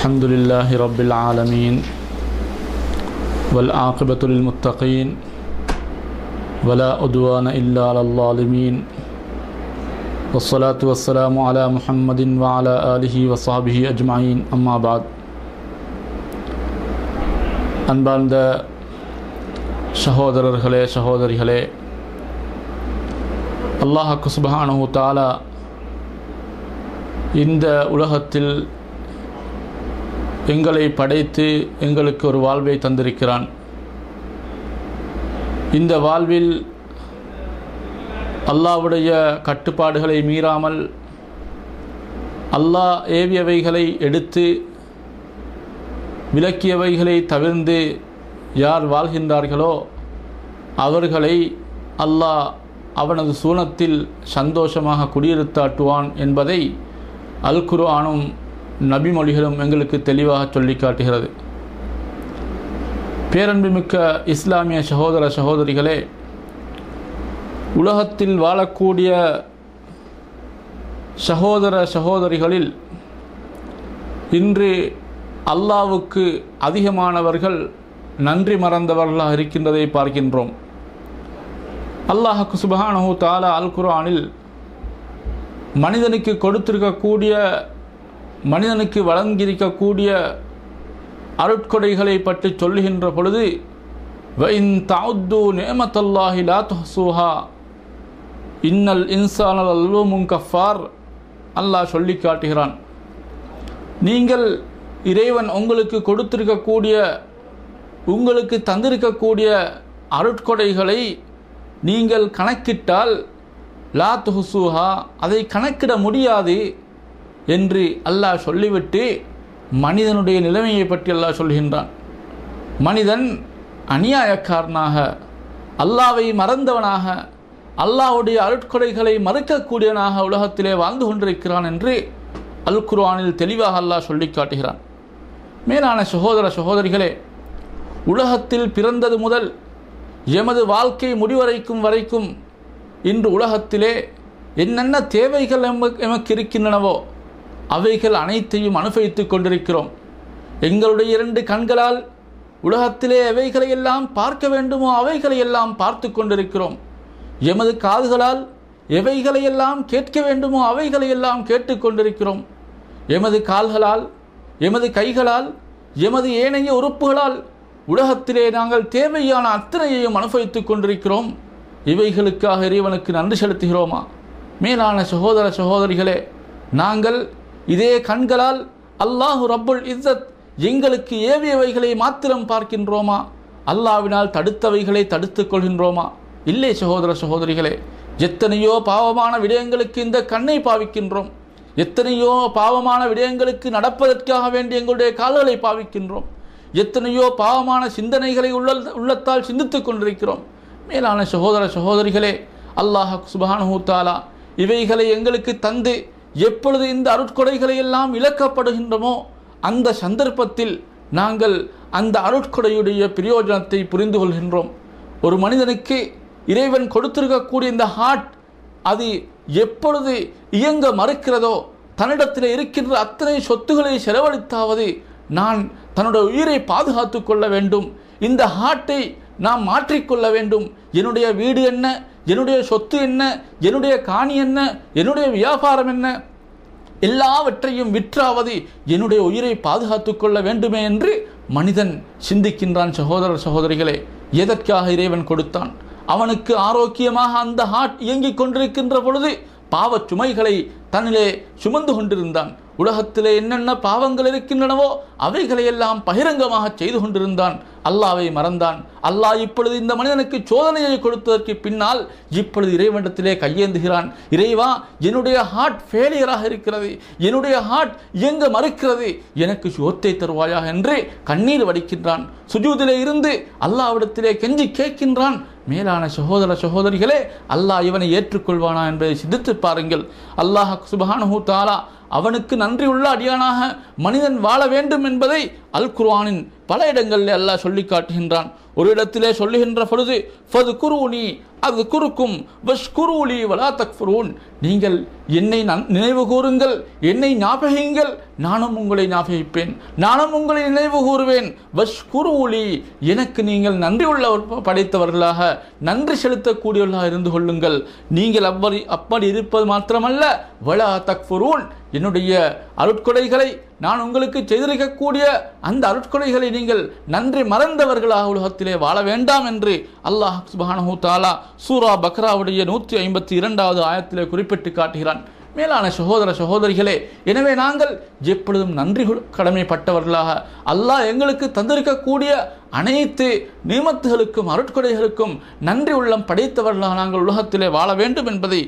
الحمد لله رب العالمين والعاقبة للمتقين ولا أدوان إلا على الظالمين والصلاة والسلام على محمد وعلى آله وصحبه أجمعين أما بعد அன்பார்ந்த சகோதரர்களே சகோதரிகளே அல்லாஹக்கு சுபஹானஹு தாலா இந்த உலகத்தில் எங்களை படைத்து எங்களுக்கு ஒரு வாழ்வை தந்திருக்கிறான் இந்த வாழ்வில் அல்லாவுடைய கட்டுப்பாடுகளை மீறாமல் அல்லாஹ் ஏவியவைகளை எடுத்து விலக்கியவைகளை தவிர்ந்து யார் வாழ்கின்றார்களோ அவர்களை அல்லாஹ் அவனது சூனத்தில் சந்தோஷமாக குடியிருத்தாட்டுவான் என்பதை அல் குர்ஆனும் நபிமொழிகளும் எங்களுக்கு தெளிவாக சொல்லி காட்டுகிறது பேரன்புமிக்க இஸ்லாமிய சகோதர சகோதரிகளே உலகத்தில் வாழக்கூடிய சகோதர சகோதரிகளில் இன்று அல்லாவுக்கு அதிகமானவர்கள் நன்றி மறந்தவர்களாக இருக்கின்றதை பார்க்கின்றோம் அல்லாஹுக்கு சுபஹானஹு தாலா அல் குர்ஆனில் மனிதனுக்கு கொடுத்திருக்கக்கூடிய மனிதனுக்கு வழங்கியிருக்கக்கூடிய அருட்கொடைகளை பற்றி சொல்லுகின்ற பொழுது வைன் தாவுத்து நேமத்தல்லாஹி லா துஹசூஹா இன்னல் இன்சானல் அல்லூமும் கஃபார் அல்லாஹ் சொல்லி காட்டுகிறான் நீங்கள் இறைவன் உங்களுக்கு கொடுத்திருக்கக்கூடிய உங்களுக்கு தந்திருக்கக்கூடிய அருட்கொடைகளை நீங்கள் கணக்கிட்டால் லா துஹசூஹா அதை கணக்கிட முடியாது என்று அல்லாஹ் சொல்லிவிட்டு மனிதனுடைய நிலைமையை பற்றி அல்லாஹ் சொல்கின்றான் மனிதன் அநியாயக்காரனாக அல்லாவை மறந்தவனாக அல்லாவுடைய அருட்கொடைகளை மறுக்கக்கூடியவனாக உலகத்திலே வாழ்ந்து கொண்டிருக்கிறான் என்று அல் குர்ஆனில் தெளிவாக அல்லாஹ் சொல்லி காட்டுகிறான் மேலான சகோதர சகோதரிகளே உலகத்தில் பிறந்தது முதல் எமது வாழ்க்கை முடிவரைக்கும் வரைக்கும் இன்று உலகத்திலே என்னென்ன தேவைகள் எமக்கு இருக்கின்றனவோ அவைகள் அனைத்தையும் அனுபவித்து கொண்டிருக்கிறோம் எங்களுடைய இரண்டு கண்களால் உலகத்திலே எவைகளை எல்லாம் பார்க்க வேண்டுமோ அவைகளை எல்லாம் பார்த்து கொண்டிருக்கிறோம் எமது காதுகளால் எவைகளை எல்லாம் கேட்க வேண்டுமோ அவைகளை எல்லாம் கேட்டுக்கொண்டிருக்கிறோம் எமது கால்களால் எமது கைகளால் எமது ஏனைய உறுப்புகளால் உலகத்திலே நாங்கள் தேவையான அத்தனையையும் அனுபவித்துக் கொண்டிருக்கிறோம் இவைகளுக்காக இறைவனுக்கு நன்றி செலுத்துகிறோமா மேலான சகோதர சகோதரிகளே நாங்கள் இதே கண்களால் அல்லாஹு ரப்புல் இஸ்ஸத் எங்களுக்கு ஏவியவைகளை மாத்திரம் பார்க்கின்றோமா அல்லாவினால் தடுத்தவைகளை தடுத்துக் கொள்கின்றோமா இல்லை சகோதர சகோதரிகளே எத்தனையோ பாவமான விடயங்களுக்கு இந்த கண்ணை பாவிக்கின்றோம் எத்தனையோ பாவமான விடயங்களுக்கு நடப்பதற்காக வேண்டி எங்களுடைய கால்களை பாவிக்கின்றோம் எத்தனையோ பாவமான சிந்தனைகளை உள்ள உள்ளத்தால் சிந்தித்துக் கொண்டிருக்கிறோம் மேலான சகோதர சகோதரிகளே அல்லாஹ் சுபானு தாலா இவைகளை எங்களுக்கு தந்து எப்பொழுது இந்த அருட்கொடைகளை எல்லாம் இழக்கப்படுகின்றமோ அந்த சந்தர்ப்பத்தில் நாங்கள் அந்த அருட்கொடையுடைய பிரயோஜனத்தை புரிந்து கொள்கின்றோம் ஒரு மனிதனுக்கு இறைவன் கொடுத்திருக்கக்கூடிய இந்த ஹார்ட் அது எப்பொழுது இயங்க மறுக்கிறதோ தன்னிடத்தில் இருக்கின்ற அத்தனை சொத்துக்களை செலவழித்தாவது நான் தன்னுடைய உயிரை பாதுகாத்து கொள்ள வேண்டும் இந்த ஹார்ட்டை நாம் மாற்றிக்கொள்ள வேண்டும் என்னுடைய வீடு என்ன என்னுடைய சொத்து என்ன என்னுடைய காணி என்ன என்னுடைய வியாபாரம் என்ன எல்லாவற்றையும் விற்றாவது என்னுடைய உயிரை பாதுகாத்து கொள்ள வேண்டுமே என்று மனிதன் சிந்திக்கின்றான் சகோதர சகோதரிகளே எதற்காக இறைவன் கொடுத்தான் அவனுக்கு ஆரோக்கியமாக அந்த ஹார்ட் இயங்கிக் கொண்டிருக்கின்ற பொழுது பாவச் சுமைகளை தன்னிலே சுமந்து கொண்டிருந்தான் உலகத்திலே என்னென்ன பாவங்கள் இருக்கின்றனவோ அவைகளை எல்லாம் பகிரங்கமாக செய்து கொண்டிருந்தான் அல்லாவை மறந்தான் அல்லாஹ் இப்பொழுது இந்த மனிதனுக்கு சோதனையை கொடுத்ததற்கு பின்னால் இப்பொழுது இறைவனிடத்திலே கையேந்துகிறான் இறைவா என்னுடைய ஹார்ட் ஃபெயிலியராக இருக்கிறது என்னுடைய ஹார்ட் இயங்க மறுக்கிறது எனக்கு சோத்தை தருவாயாக என்று கண்ணீர் வடிக்கின்றான் சுஜூதிலே இருந்து அல்லாவிடத்திலே கெஞ்சி கேட்கின்றான் மேலான சகோதர சகோதரிகளே அல்லாஹ் இவனை ஏற்றுக்கொள்வானா என்பதை சிந்தித்து பாருங்கள் அல்லாஹ் சுபஹானஹூ தாலா அவனுக்கு நன்றி உள்ள அடியானாக மனிதன் வாழ வேண்டும் என்பதை அல் குர்ஆனின் பல இடங்களில் அல்லாஹ் சொல்லி காட்டுகின்றான் ஒரு இடத்திலே சொல்லுகின்ற பொழுது ஃபது குருனி அது குறுக்கும் வஷ்குருலி வலா தக்ஃபுரூன் நீங்கள் என்னை நன்- நினைவு கூறுங்கள் என்னை ஞாபகிங்கள் நானும் உங்களை ஞாபகிப்பேன் நானும் உங்களை நினைவு கூறுவேன் வஷ்குருலி எனக்கு நீங்கள் நன்றி உள்ளவர் படைத்தவர்களாக நன்றி செலுத்தக்கூடியவர்களாக இருந்து கொள்ளுங்கள் நீங்கள் அவ்வளி அப்படி இருப்பது மாத்திரமல்ல வலா தக்ஃபுரூன் என்னுடைய அருட்கொடைகளை நான் உங்களுக்கு செய்திருக்கக்கூடிய அந்த அருட்கொடைகளை நீங்கள் நன்றி மறந்தவர்களாக உலகத்திலே வாழ வேண்டாம் என்று அல்லாஹ் சுப்ஹானஹு தஆலா சூரா பக்ராவுடைய நூற்றி ஐம்பத்தி இரண்டாவது ஆயத்திலே குறிப்பிட்டு காட்டுகிறான் மேலான சகோதர சகோதரிகளே எனவே நாங்கள் எப்பொழுதும் நன்றி கொ- கடமைப்பட்டவர்களாக அல்லாஹ் எங்களுக்கு தந்திருக்கக்கூடிய அனைத்து நியமத்துகளுக்கும் அருட்கொடைகளுக்கும் நன்றி உள்ளம் படைத்தவர்களாக நாங்கள் உலகத்திலே வாழ வேண்டும் என்பதை